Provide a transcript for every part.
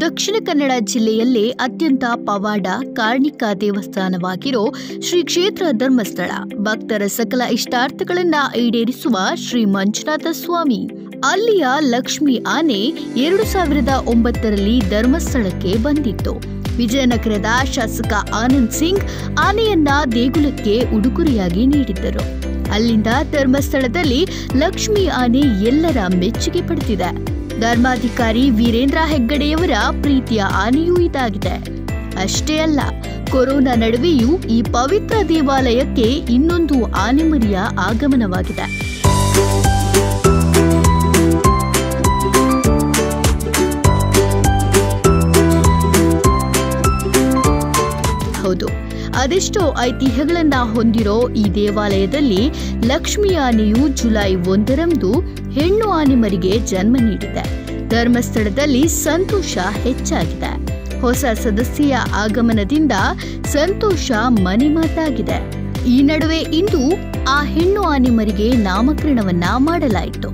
ದಕ್ಷಿಣ ಕನ್ನಡ ಜಿಲ್ಲೆಯಲ್ಲೇ ಅತ್ಯಂತ ಪವಾಡ ಕಾರ್ಣಿಕ ದೇವಸ್ಥಾನವಾಗಿರೋ ಶ್ರೀ ಕ್ಷೇತ್ರ ಧರ್ಮಸ್ಥಳ ಭಕ್ತರ ಸಕಲ ಇಷ್ಟಾರ್ಥಗಳನ್ನ ಈಡೇರಿಸುವ ಶ್ರೀ ಮಂಜುನಾಥ ಸ್ವಾಮಿ ಅಲ್ಲಿಯ ಲಕ್ಷ್ಮಿ ಆನೆ ಎರಡು ಸಾವಿರದ ಒಂಬತ್ತರಲ್ಲಿ ಧರ್ಮಸ್ಥಳಕ್ಕೆ ಬಂದಿತ್ತು ವಿಜಯನಗರದ ಶಾಸಕ ಆನಂದ್ ಸಿಂಗ್ ಆನೆಯನ್ನ ದೇಗುಲಕ್ಕೆ ಉಡುಗೊರೆಯಾಗಿ ನೀಡಿದ್ದರು ಅಲ್ಲಿಂದ ಧರ್ಮಸ್ಥಳದಲ್ಲಿ ಲಕ್ಷ್ಮಿ ಆನೆ ಎಲ್ಲರ ಮೆಚ್ಚುಗೆ ಪಡೆದಿದೆ ಧರ್ಮಾಧಿಕಾರಿ ವೀರೇಂದ್ರ ಹೆಗ್ಗಡೆಯವರ ಪ್ರೀತಿಯ ಆನೆಯೂ ಇದಾಗಿದೆ ಅಷ್ಟೇ ಅಲ್ಲ ಕೊರೋನಾ ನಡುವೆಯೂ ಈ ಪವಿತ್ರ ದೇವಾಲಯಕ್ಕೆ ಇನ್ನೊಂದು ಆನೆಮರಿಯ ಆಗಮನವಾಗಿದೆ ಹೌದು ಅದೆಷ್ಟೋ ಐತಿಹ್ಯಗಳನ್ನ ಹೊಂದಿರೋ ಈ ದೇವಾಲಯದಲ್ಲಿ ಲಕ್ಷ್ಮಿ ಆನೆಯು ಜುಲೈ ಒಂದರಂದು ಹೆಣ್ಣು ಆನೆಮರಿಗೆ ಜನ್ಮ ನೀಡಿದೆ ಧರ್ಮಸ್ಥಳದಲ್ಲಿ ಸಂತೋಷ ಹೆಚ್ಚಾಗಿದೆ ಹೊಸ ಸದಸ್ಯೆಯ ಆಗಮನದಿಂದ ಸಂತೋಷ ಮನೆ ಮಾತಾಗಿದೆ ಈ ನಡುವೆ ಇಂದು ಆ ಹೆಣ್ಣು ಆನೆಮರಿಗೆ ನಾಮಕರಣವನ್ನ ಮಾಡಲಾಯಿತು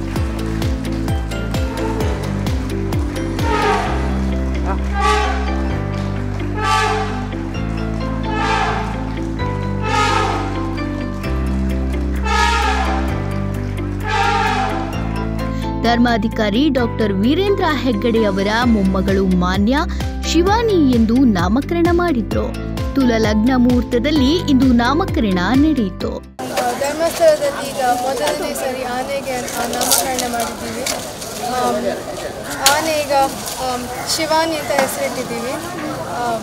ಧರ್ಮಾಧಿಕಾರಿ ಡಾಕ್ಟರ್ ವೀರೇಂದ್ರ ಹೆಗ್ಗಡೆ ಅವರ ಮೊಮ್ಮಗಳು ಮಾನ್ಯ ಶಿವಾನಿ ಎಂದು ನಾಮಕರಣ ಮಾಡಿದ್ರು ತುಲ ಲಗ್ನ ಮುಹೂರ್ತದಲ್ಲಿ ಇಂದು ನಾಮಕರಣ ನಡೆಯಿತು ಧರ್ಮಸ್ಥಳದಲ್ಲಿ ಈಗ ಮೊದಲನೇ ಸರಿ ಆನೆಗೆ ಆ ನಾಮಕರಣ ಮಾಡಿದ್ದೀವಿ ಆಮ್, ಆನೆ ಈಗ ಆಮ್, ಶಿವಾನಿ ಅಂತ ಹೆಸರಿಟ್ಟಿದ್ದೀವಿ ಆಮ್,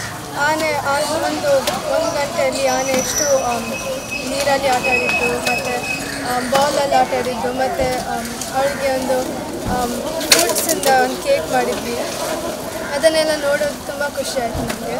ಆನೆ ಆ ಒಂದು ಒಂದು ಗಂಟೆಯಲ್ಲಿ ಆನೆ ಎಷ್ಟು ಆಮ್, ನೀರಲ್ಲಿ ಆಟ ಆಡಿದ್ದು ಮತ್ತು ಬಾಲಲ್ಲಿ ಆಟ ಆಡಿದ್ದು ಮತ್ತು ಅವಳಿಗೆ ಒಂದು ಫ್ರೂಟ್ಸಿಂದ ಒಂದು ಕೇಕ್ ಮಾಡಿದ್ವಿ ಅದನ್ನೆಲ್ಲ ನೋಡೋದು ತುಂಬ ಖುಷಿ ಆಯಿತು ನಮಗೆ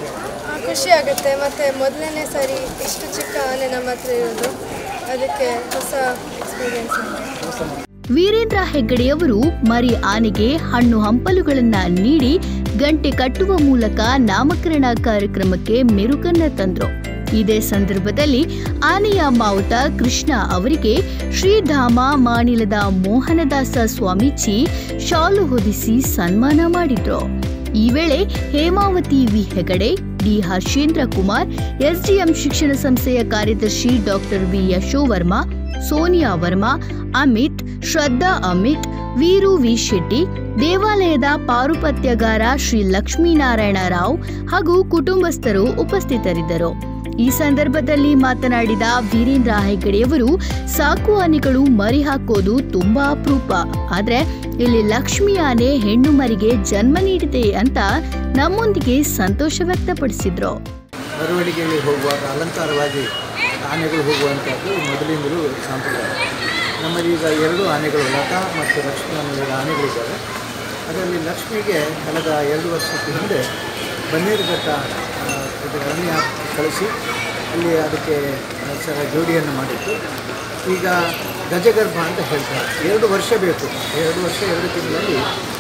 ಖುಷಿ ಆಗುತ್ತೆ ಮತ್ತು ಮೊದಲನೇ ಸರಿ ಇಷ್ಟು ಚಿಕ್ಕ ಆನೆ ನಮ್ಮ ಹತ್ರ ಇರೋದು ಅದಕ್ಕೆ ಹೊಸ ಎಕ್ಸ್ಪೀರಿಯನ್ಸ್ ಇದೆ ವೀರೇಂದ್ರ ಹೆಗ್ಗಡೆಯವರು ಮರಿ ಆನೆಗೆ ಹಣ್ಣು ಹಂಪಲುಗಳನ್ನ ನೀಡಿ ಗಂಟೆ ಕಟ್ಟುವ ಮೂಲಕ ನಾಮಕರಣ ಕಾರ್ಯಕ್ರಮಕ್ಕೆ ಮೆರುಗನ್ನ ತಂದ್ರು ಇದೇ ಸಂದರ್ಭದಲ್ಲಿ ಆನೆಯ ಮಾವುತ ಕೃಷ್ಣ ಅವರಿಗೆ ಶ್ರೀಧಾಮ ಮಾನಿಲದ ಮೋಹನದಾಸ ಸ್ವಾಮೀಜಿ ಶಾಲು ಹೊದಿಸಿ ಸನ್ಮಾನ ಮಾಡಿದ್ರು ಈ ವೇಳೆ Hemavathi V Hegde D Harshendra Kumar SDM ಶಿಕ್ಷಣ ಸಂಸ್ಥೆಯ ಕಾರ್ಯದರ್ಶಿ doctor V Yashovarma Sonia Varma Amit Shraddha Amit Veeru V Shetty ದೇವಾಲಯದ ಪಾರುಪತ್ಯಗಾರ ಶ್ರೀ ಲಕ್ಷ್ಮೀನಾರಾಯಣ ರಾವ್ ಹಾಗೂ ಕುಟುಂಬಸ್ಥರು ಉಪಸ್ಥಿತರಿದ್ದರು ಈ ಸಂದರ್ಭದಲ್ಲಿ ಮಾತನಾಡಿದ ವೀರೇಂದ್ರ ಹೆಗ್ಗಡೆಯವರು ಸಾಕು ಆನೆಗಳು ಮರಿ ಹಾಕೋದು ತುಂಬಾ ಅಪರೂಪ ಆದ್ರೆ ಇಲ್ಲಿ ಲಕ್ಷ್ಮಿ ಆನೆ ಹೆಣ್ಣು ಮರಿಗೆ ಜನ್ಮ ನೀಡಿದೆ ಅಂತ ನಮ್ಮೊಂದಿಗೆ ಸಂತೋಷ ವ್ಯಕ್ತಪಡಿಸಿದ್ರು ಮೆರವಣಿಗೆಯಲ್ಲಿ ಹೋಗುವಾಗ ಅಲಂಕಾರವಾಗಿ ಆನೆಗಳು ಹೋಗುವಂಥದ್ದು ಮೊದಲಿಂದಲೂ ಸಂಪ್ರದಾಯ ನಮ್ಮಲ್ಲಿ ಈಗ ಎರಡು ಆನೆಗಳು ಲತಾ ಮತ್ತು ಲಕ್ಷ್ಮಿ ಅನ್ನೋ ಆನೆಗಳಿದ್ದಾವೆ ಅದರಲ್ಲಿ ಲಕ್ಷ್ಮಿಗೆ ಕಳೆದ ಎರಡು ವರ್ಷದ ಹಿಂದೆ ಬನ್ನೇರುಘಟ್ಟ ಆ, ಇದು ಅರಣ್ಯ ಕಳಿಸಿ ಅಲ್ಲಿ ಅದಕ್ಕೆ ಸರ ಜೋಡಿಯನ್ನು ಮಾಡಿತ್ತು ಈಗ ಗಜಗರ್ಭ ಅಂತ ಹೇಳ್ತಾರೆ ಎರಡು ವರ್ಷ ಬೇಕು ಎರಡು ವರ್ಷ ಎರಡು ತಿಂಗಳಲ್ಲಿ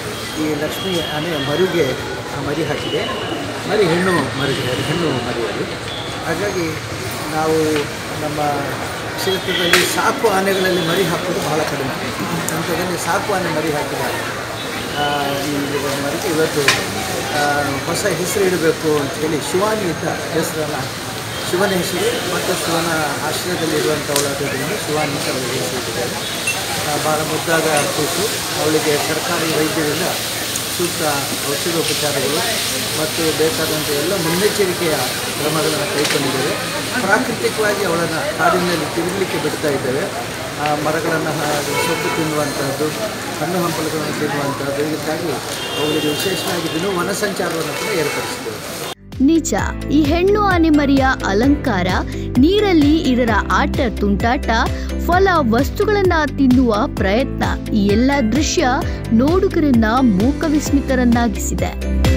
ಈ ಲಕ್ಷ್ಮಿ ಆನೆ ಮರಿಗೆ ಆ ಮರಿ ಹಾಕಿದೆ ಮರಿ ಹೆಣ್ಣು ಮರಿಗೆ ಅದು ಹೆಣ್ಣು ಮರಿ ಅದು ಹಾಗಾಗಿ ನಾವು ನಮ್ಮ ಕ್ಷೇತ್ರದಲ್ಲಿ ಸಾಕು ಆನೆಗಳಲ್ಲಿ ಮರಿ ಹಾಕೋದು ಬಹಳ ಕಡಿಮೆ ಅಂಥದ್ರಲ್ಲಿ ಸಾಕು ಆನೆ ಮರಿ ಹಾಕಿದ್ದಾರೆ ಆ, ಈ ಮರಿಗೆ ಇವತ್ತು ಆ, ಹೊಸ ಹೆಸರು ಇಡಬೇಕು ಅಂತ ಹೇಳಿ ಶಿವಾನಿ ಅಂತ ಹೆಸರನ್ನು ಶಿವನ ಹೆಸರು ಮತ್ತು ಶಿವನ ಆಶ್ರಯದಲ್ಲಿರುವಂಥವಳಾದ್ದರಿಂದ ಶಿವಾನಿ ಅಂತ ಅವಳಿಗೆ ಹೆಸರು ಇಟ್ಟಿದ್ದಾರೆ ಆ, ಭಾಳ ಮುದ್ದಾದ ಕೂಸು ಅವಳಿಗೆ ಸರ್ಕಾರಿ ವೈದ್ಯರಿಂದ ಸೂಕ್ತ ಔಷಧೋಪಚಾರಗಳು ಮತ್ತು ಬೇಕಾದಂಥ ಎಲ್ಲ ಮುನ್ನೆಚ್ಚರಿಕೆಯ ಕ್ರಮಗಳನ್ನು ಕೈಗೊಂಡಿದ್ದೇವೆ ಪ್ರಾಕೃತಿಕವಾಗಿ ಅವಳನ್ನು ಕಾಡಿನಲ್ಲಿ ತಿರುಗಲಿಕ್ಕೆ ಬಿಡ್ತಾ ಇದ್ದೇವೆ ಆ ಮರಗಳನ್ನು ಸೊಪ್ಪು ತಿನ್ನುವಂಥದ್ದು ಹಣ್ಣು ಹಂಪಲುಗಳನ್ನು ತಿನ್ನುವಂಥದ್ದು ಇದಕ್ಕಾಗಿ ಅವಳಿಗೆ ವಿಶೇಷವಾಗಿ ದಿನ ವನ ಸಂಚಾರವನ್ನು ಕೂಡ ಏರ್ಪಡಿಸಿದ್ದೇವೆ ನಿಜ ಈ ಹೆಣ್ಣು ಆನೆ ಮರಿಯ ಅಲಂಕಾರ ನೀರಲ್ಲಿ ಇದರ ಆಟ ತುಂಟಾಟ ಫಲ ವಸ್ತುಗಳನ್ನ ತಿನ್ನುವ ಪ್ರಯತ್ನ ಈ ಎಲ್ಲ ದೃಶ್ಯ ನೋಡುಗರನ್ನ ಮೂಕ ವಿಸ್ಮಿತರನ್ನಾಗಿಸಿದೆ